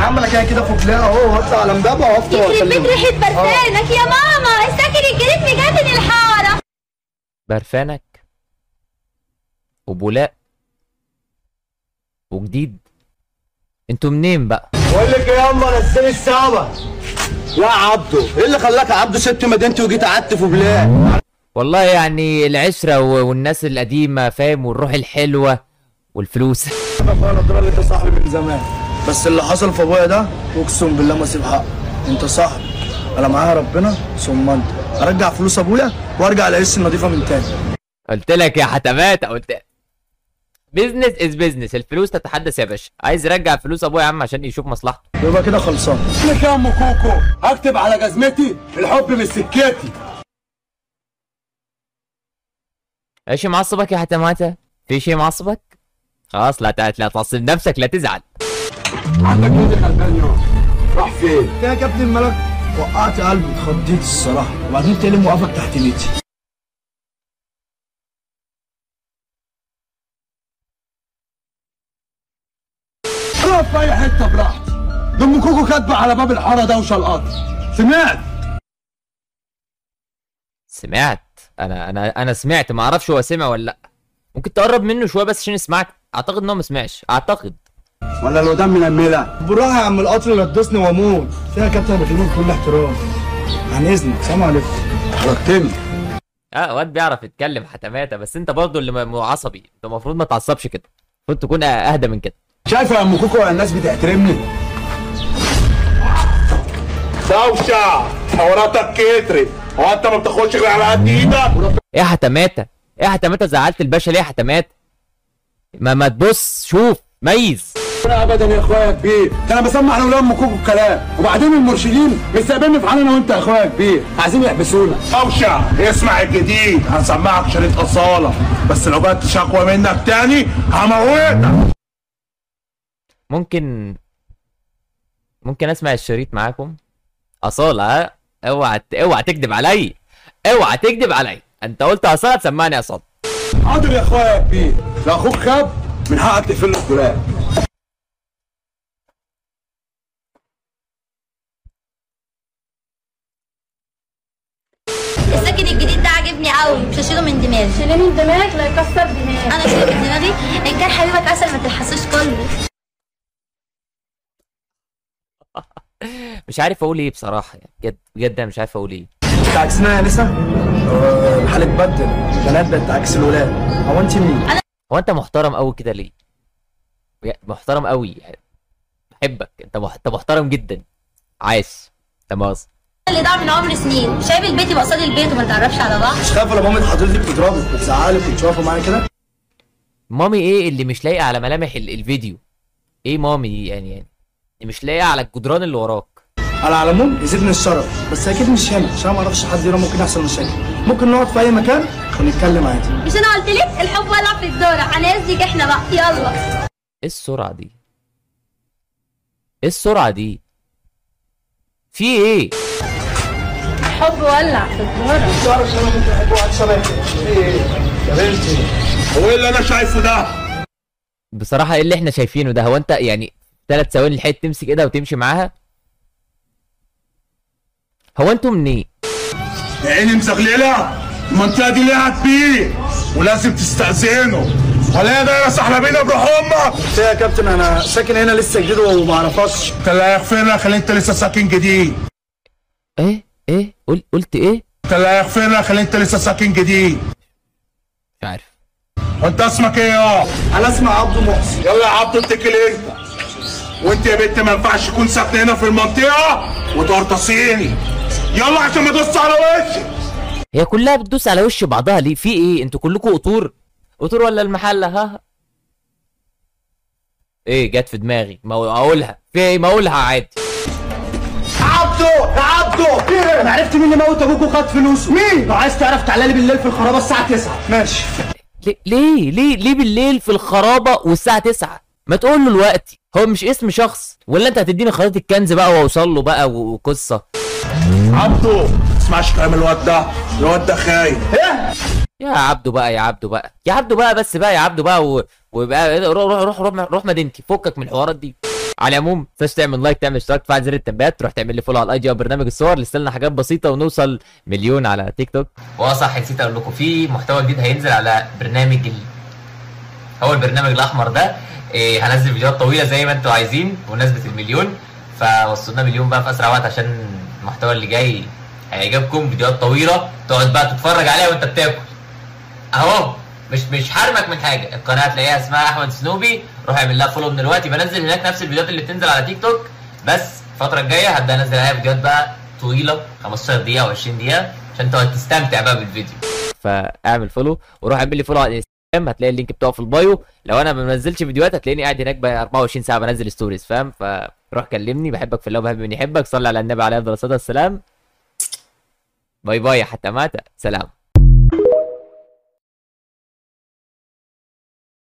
عم انا كده كده فوق لها اهو هطلع على امبابه وافطر يخرب بيت واكلمك ريحة برفانك يا ماما الساكن الجديد مجنن الحارة برفانك وبولاق وجديد انتوا منين بقى بقول لك ايه ياما نزلي السما لا عبده ايه اللي خلاك يا عبده سبت مدينتي وجيت قعدت في بلاد والله يعني العشرة و- والناس القديمة فاهم والروح الحلوة والفلوس انا الدرا اللي انت صاحبي من زمان بس اللي حصل في ابويا ده اقسم بالله ما اسيب حقه انت صاحبي انا معايا ربنا ثم انت ارجع فلوس ابويا وارجع الاقيس النظيفه من تاني قلت لك يا حتمات قلت لك بيزنس از بيزنس الفلوس تتحدث يا باشا عايز يرجع فلوس ابويا يا عم عشان يشوف مصلحته يبقى كده خلصان لك يا ام كوكو هكتب على جزمتي الحب مش سكتي ايش معصبك يا حتماتة في شيء معصبك خلاص لا ت- لا تعصب نفسك لا تزعل عندك ايه غلبان يوم راح فين يا كابتن الملك وقعت قلبي اتخضيت الصراحه وبعدين تقلم وقفك تحت بيتي اقف في اي حته براحتي ده ام كوكو كاتبه على باب الحاره دوشه القطر سمعت سمعت انا انا انا سمعت ما اعرفش هو سمع ولا لا ممكن تقرب منه شويه بس عشان يسمعك اعتقد ان هو ما سمعش اعتقد ولا لو دم من الملا بالراحه يا عم القطر اللي هتدوسني واموت فيها يا كابتن انا بكلمك بكل احترام عن اذنك سلام عليكم حركتني اه واد بيعرف يتكلم حتماتة بس انت برضه اللي م- م- عصبي انت المفروض ما تعصبش كده المفروض تكون اهدى من كده شايفه يا ام كوكو الناس بتحترمني دوشة حواراتك كترت هو انت ما بتاخدش غير على قد ايدك ايه يا حتماتة ايه يا حتماتة زعلت الباشا ليه يا حتماتة ما ما تبص شوف ميز انا ابدا يا اخويا يا كبير ده انا بسمع انا ولا ام كوكو الكلام وبعدين المرشدين مش سايبيني في حالي انا وانت يا اخويا يا كبير عايزين يحبسونا دوشة اسمع الجديد هنسمعك شريط أصالة بس لو جت شكوى منك تاني هموتك ممكن ممكن اسمع الشريط معاكم اصالة ها اوعى ت- اوعى تكذب علي اوعى تكذب علي انت قلت اصالة تسمعني اصالة حاضر يا اخويا يا كبير لو اخوك خاب من حقك تقفل له الدولاب الساكن الجديد ده عاجبني قوي مش هشيله من دماغي شيليه من دماغك لا يكسر دماغك انا اشيله من دماغي ان كان حبيبك عسل ما تلحسوش كله مش عارف اقول ايه بصراحة يعني بجد بجد انا مش عارف اقول ايه انت عكسنا يا نسا آه، الحال اتبدل البنات بقت عكس الولاد هو انت مين؟ هو انت محترم قوي كده ليه بجد محترم قوي يعني بحبك انت مح- انت محترم جدا عايش لا مؤاخذة اللي ضاع من عمر سنين شايف البيت يبقى قصاد البيت وما نتعرفش على بعض مش خايفه لما مامة حضرتك بتضربك بتزعلك وتشوفها معايا كده؟ مامي ايه اللي مش لايقه على ملامح ال- الفيديو ايه مامي دي يعني يعني مش لايقه على الجدران اللي وراك على العموم يزيدني الشرف بس اكيد مش هنا عشان ما اعرفش حد هنا ممكن يحصل مشاكل ممكن نقعد في اي مكان ونتكلم عادي مش انا قلت لك الحب ولع في الدورة هنزلك احنا بقى يلا ايه السرعه دي ايه السرعه دي في ايه الحب ولع في الدورة تعرف انا كنت بحب واحد شبهك في ايه؟ يا بنتي هو ايه اللي انا شايفه ده بصراحه ايه اللي احنا شايفينه ده هو انت يعني ثلاث ثواني لحقت تمسك ايدها وتمشي معاها هو انتوا منين عيني مزغلله المنطقه دي ليها كبير ولازم تستأذنه ولا هي دايره سحلبينا بروح امك قلت يا كابتن انا ساكن هنا لسه جديد وما اعرفكش انت اللي هيغفر لك اللي انت لسه ساكن جديد ايه ايه قل... قلت ايه انت اللي هيغفر لك اللي انت لسه ساكن جديد مش عارف وانت اسمك ايه يا انا اسمع عبده محسن يلا يا عبد اتكل انت وانت يا بنت ما ينفعش تكون ساكنه هنا في المنطقه وترتصيني يلا عشان ما تدوس على وشي هي كلها بتدوس على وش بعضها ليه في ايه انتوا كلكم قطور قطور ولا المحله ها ايه جت في دماغي ما هو اقولها في ايه ما اقولها عادي عبده يا عبده ايه انا عرفت مين اللي موت ابوك وخد فلوسه مين لو عايز تعرف تعالى لي بالليل في الخرابه الساعه 9 ماشي ليه ليه ليه, ليه بالليل في الخرابه والساعه 9 ما تقول له دلوقتي هو مش اسم شخص ولا انت هتديني خريطه الكنز بقى واوصل له بقى و- وقصه عبده ما تسمعش كلام الواد ده الواد ده خاين يا عبدو بقى يا عبدو بقى يا عبدو بقى بس بقى يا عبدو بقى و... ويبقى روح روح روح روح, روح مدينتي فكك من الحوارات دي على العموم تنساش تعمل لايك تعمل اشتراك تفعل زر التنبيهات تروح تعمل لي فولو على الاي جي او برنامج الصور لسه لنا حاجات بسيطه ونوصل مليون على تيك توك واه صح نسيت اقول لكم في محتوى جديد هينزل على برنامج ال... هو البرنامج الاحمر ده إيه هنزل فيديوهات طويله زي ما انتوا عايزين بمناسبه المليون فوصلنا مليون بقى في اسرع وقت عشان المحتوى اللي جاي هيعجبكم فيديوهات طويله تقعد بقى تتفرج عليها وانت بتاكل اهو مش مش حارمك من حاجه القناه هتلاقيها اسمها احمد سنوبي روح اعمل لها فولو من دلوقتي بنزل هناك نفس الفيديوهات اللي بتنزل على تيك توك بس الفتره الجايه هبدا انزل عليها فيديوهات بقى طويله 15 دقيقه او 20 دقيقه عشان تقعد تستمتع بقى بالفيديو فاعمل فولو وروح اعمل لي فولو على الانستجرام هتلاقي اللينك بتاعه في البايو لو انا ما بنزلش فيديوهات هتلاقيني قاعد هناك بقى 24 ساعه بنزل ستوريز فاهم فروح كلمني بحبك في الله وبحب من يحبك صلي على النبي عليه افضل الصلاه والسلام باي باي حتى مات سلام